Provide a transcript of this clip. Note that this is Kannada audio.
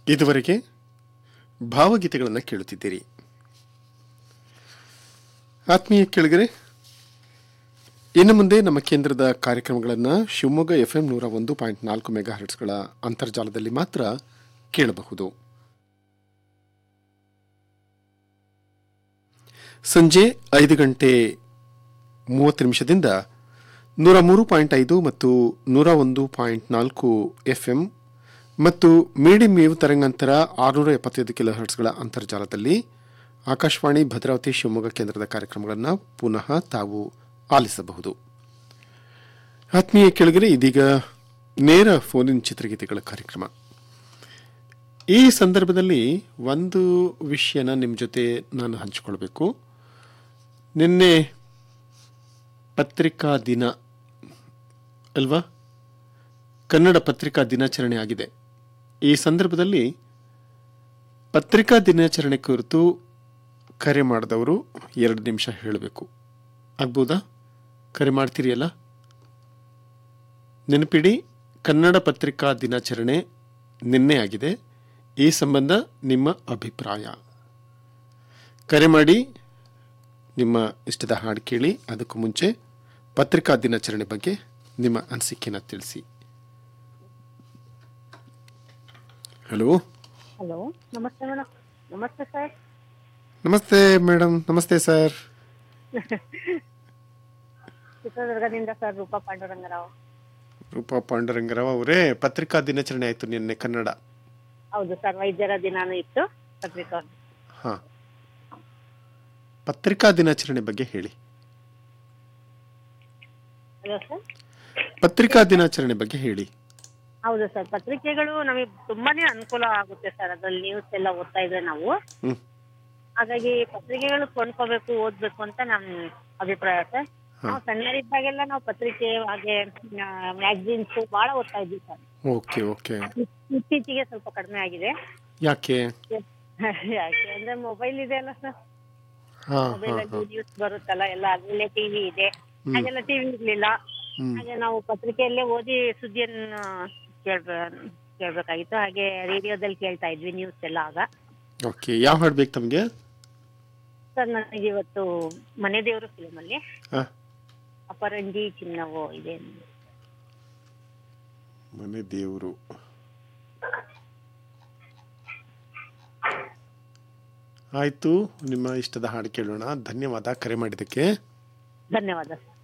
ಇದುವರೆಗೆ ಭಾವಗೀತೆಗಳನ್ನು ಕೇಳುತ್ತಿದ್ದೀರಿ ಆತ್ಮೀಯ ಕೇಳಿಗರೆ ಇನ್ನು ಮುಂದೆ ನಮ್ಮ ಕೇಂದ್ರದ ಕಾರ್ಯಕ್ರಮಗಳನ್ನು ಶಿವಮೊಗ್ಗ ಎಫ್ ಎಂ ನೂರ ಒಂದು ಪಾಯಿಂಟ್ ನಾಲ್ಕು ಮೆಗಾ ಹರ್ಟ್ಸ್ಗಳ ಅಂತರ್ಜಾಲದಲ್ಲಿ ಮಾತ್ರ ಕೇಳಬಹುದು ಸಂಜೆ ಐದು ಗಂಟೆ ಮೂವತ್ತು ನಿಮಿಷದಿಂದ ನೂರ ಮೂರು ಪಾಯಿಂಟ್ ಐದು ಮತ್ತು ನೂರ ಒಂದು ಪಾಯಿಂಟ್ ನಾಲ್ಕು ಎಫ್ ಎಂ ಮತ್ತು ಮೀಡಿಯಂ ವೇವ್ ತರಂಗಾಂತರ ಆರುನೂರ ಎಪ್ಪತ್ತೈದು ಕಿಲೋ ಹರ್ಟ್ಸ್ಗಳ ಅಂತರ್ಜಾಲದಲ್ಲಿ ಆಕಾಶವಾಣಿ ಭದ್ರಾವತಿ ಶಿವಮೊಗ್ಗ ಕೇಂದ್ರದ ಕಾರ್ಯಕ್ರಮಗಳನ್ನು ಪುನಃ ತಾವು ಆಲಿಸಬಹುದು ಆತ್ಮೀಯ ಕೆಳಗರೆ ಇದೀಗ ನೇರ ಫೋನಿನ್ ಚಿತ್ರಗೀತೆಗಳ ಕಾರ್ಯಕ್ರಮ ಈ ಸಂದರ್ಭದಲ್ಲಿ ಒಂದು ವಿಷಯನ ನಿಮ್ಮ ಜೊತೆ ನಾನು ಹಂಚಿಕೊಳ್ಬೇಕು ನಿನ್ನೆ ಪತ್ರಿಕಾ ದಿನ ಅಲ್ವಾ ಕನ್ನಡ ಪತ್ರಿಕಾ ದಿನಾಚರಣೆ ಆಗಿದೆ ಈ ಸಂದರ್ಭದಲ್ಲಿ ಪತ್ರಿಕಾ ದಿನಾಚರಣೆ ಕುರಿತು ಕರೆ ಮಾಡಿದವರು ಎರಡು ನಿಮಿಷ ಹೇಳಬೇಕು ಆಗ್ಬೋದಾ ಕರೆ ಮಾಡ್ತೀರಿಯಲ್ಲ ನೆನಪಿಡಿ ಕನ್ನಡ ಪತ್ರಿಕಾ ದಿನಾಚರಣೆ ನಿನ್ನೆ ಆಗಿದೆ ಈ ಸಂಬಂಧ ನಿಮ್ಮ ಅಭಿಪ್ರಾಯ ಕರೆ ಮಾಡಿ ನಿಮ್ಮ ಇಷ್ಟದ ಹಾಡು ಕೇಳಿ ಅದಕ್ಕೂ ಮುಂಚೆ ಪತ್ರಿಕಾ ದಿನಾಚರಣೆ ಬಗ್ಗೆ ನಿಮ್ಮ ಅನಿಸಿಕೆನ ತಿಳಿಸಿ ಹಲೋ ಹಲೋ ನಮಸ್ತೆ ಮೇಡಮ್ ನಮಸ್ತೆ ಸರ್ ನಮಸ್ತೆ ಮೇಡಮ್ ನಮಸ್ತೆ ಸರ್ ಚಿತ್ರದುರ್ಗದಿಂದ ಸರ್ ರೂಪಾ ಪಾಂಡುರಂಗರಾವ್ ರೂಪಾ ಪಾಂಡುರಂಗರಾವ್ ಅವರೇ ಪತ್ರಿಕಾ ದಿನಾಚರಣೆ ಆಯಿತು ನಿನ್ನೆ ಕನ್ನಡ ಹೌದು ಸರ್ ವೈದ್ಯರ ದಿನಾನು ಇತ್ತು ಪತ್ರಿಕಾ ಹಾಂ ಪತ್ರಿಕಾ ದಿನಾಚರಣೆ ಬಗ್ಗೆ ಹೇಳಿ ಹಲೋ ಸರ್ ಪತ್ರಿಕಾ ದಿನಾಚರಣೆ ಬಗ್ಗೆ ಹೇಳಿ ಹೌದು ಸರ್ ಪತ್ರಿಕೆಗಳು ನಮಗೆ ತುಂಬಾನೇ ಅನುಕೂಲ ಆಗುತ್ತೆ ಸರ್ ಅದ್ರಲ್ಲಿ ನ್ಯೂಸ್ ಎಲ್ಲ ಓದ್ತಾ ಇದ್ರೆ ನಾವು ಹ್ಮ್ ಹಾಗಾಗಿ ಪತ್ರಿಕೆಗಳು ಕೊಂಡ್ಕೋಬೇಕು ಓದ್ಬೇಕು ಅಂತ ನಮ್ಮ ಅಭಿಪ್ರಾಯ ಸರ್ ನಾವು ಸಣ್ಣರಿದ್ದಾಗೆಲ್ಲ ನಾವು ಪತ್ರಿಕೆ ಹಾಗೆ ಮ್ಯಾಗಝಿನ್ಸ್ ಬಹಳ ಓದ್ತಾ ಇದ್ವಿ ಸರ್ ಓಕೆ ಓಕೆ ಇತ್ತೀಚೆಗೆ ಸ್ವಲ್ಪ ಕಡಿಮೆ ಆಗಿದೆ ಯಾಕೆ ಯಾಕೆ ಅಂದ್ರೆ ಮೊಬೈಲ್ ಇದೆ ಅಲ್ಲ ಸರ್ ಹಾಂ ಮೊಬೈಲ್ ಹಾಂ ಅಲ್ಲಿ ನ್ಯೂಸ್ ಬರುತ್ತಲ್ಲ ಎಲ್ಲ ಅದ್ರಲ್ಲೇ ಟಿವಿ ಇದೆ ಹಾಗೆಲ್ಲ ಟಿವಿ ಇರ್ಲಿಲ್ಲ ಹ್ಮ್. ಹಾಗೆ ನಾವು ಪತ್ರಿಕೆಯಲ್ಲೇ ಓದಿ ಸುದ್ದಿಯನ್ನು ಕೇಳ್ಬ ಕೇಳ್ಬೇಕಾಗಿತ್ತು ಹಾಗೆ ರೇಡಿಯೋದಲ್ಲಿ ಕೇಳ್ತಾ ಇದ್ವಿ ನ್ಯೂಸ್ ಎಲ್ಲ ಆಗ ಓಕೆ ಯಾವ ಹಾಡು ಬೇಕು ತಮಗೆ ಸರ್ ನನಗೆ ಇವತ್ತು ಮನೆ ದೇವರು ಫಿಲ್ಮ್ ಅಲ್ಲಿ ಹಾಂ ಅಪರಂಜಿ ಚಿನ್ನವೋ ಇದೆ ಮನೆ ದೇವರು ಆಯಿತು ನಿಮ್ಮ ಇಷ್ಟದ ಹಾಡು ಕೇಳೋಣ ಧನ್ಯವಾದ ಕರೆ ಮಾಡಿದ್ದಕ್ಕೆ ಧನ್ಯವಾದ ಸರ್